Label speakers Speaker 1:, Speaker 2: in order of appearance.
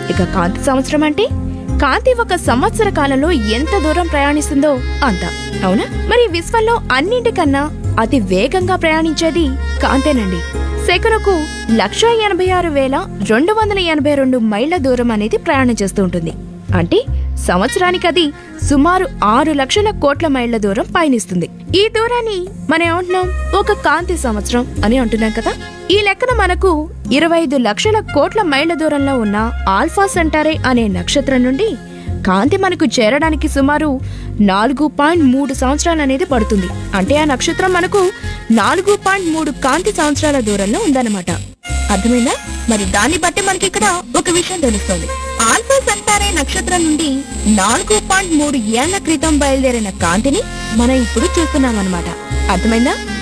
Speaker 1: ఇక కాంతి సంవత్సరం అంటే కాంతి ఒక సంవత్సర కాలంలో ఎంత దూరం ప్రయాణిస్తుందో అంత అవునా మరి విశ్వంలో అన్నింటికన్నా అతి వేగంగా ప్రయాణించేది కాంతేనండి సెకనుకు లక్ష ఎనభై ఆరు వేల రెండు వందల ఎనభై రెండు మైళ్ళ దూరం అనేది ప్రయాణం చేస్తూ ఉంటుంది అంటే సంవత్సరానికి అది సుమారు ఆరు లక్షల కోట్ల మైళ్ళ దూరం పయనిస్తుంది ఈ దూరాన్ని మనం ఏమంటున్నాం ఒక కాంతి సంవత్సరం అని అంటున్నాం కదా ఈ లెక్కన మనకు ఇరవై ఐదు లక్షల కోట్ల మైళ్ళ దూరంలో ఉన్న ఆల్ఫా సెంటారే అనే నక్షత్రం నుండి కాంతి మనకు చేరడానికి సుమారు నాలుగు పాయింట్ మూడు సంవత్సరాలు అనేది పడుతుంది అంటే ఆ నక్షత్రం మనకు నాలుగు పాయింట్ మూడు కాంతి సంవత్సరాల దూరంలో ఉందన్నమాట అర్థమైందా మరి దాన్ని బట్టి మనకి ఇక్కడ ఒక విషయం తెలుస్తుంది ఆల్ఫా సెంటారే నక్షత్రం నుండి నాలుగు పాయింట్ మూడు ఏళ్ల క్రితం బయలుదేరిన కాంతిని మనం ఇప్పుడు చూస్తున్నాం అనమాట అర్థమైందా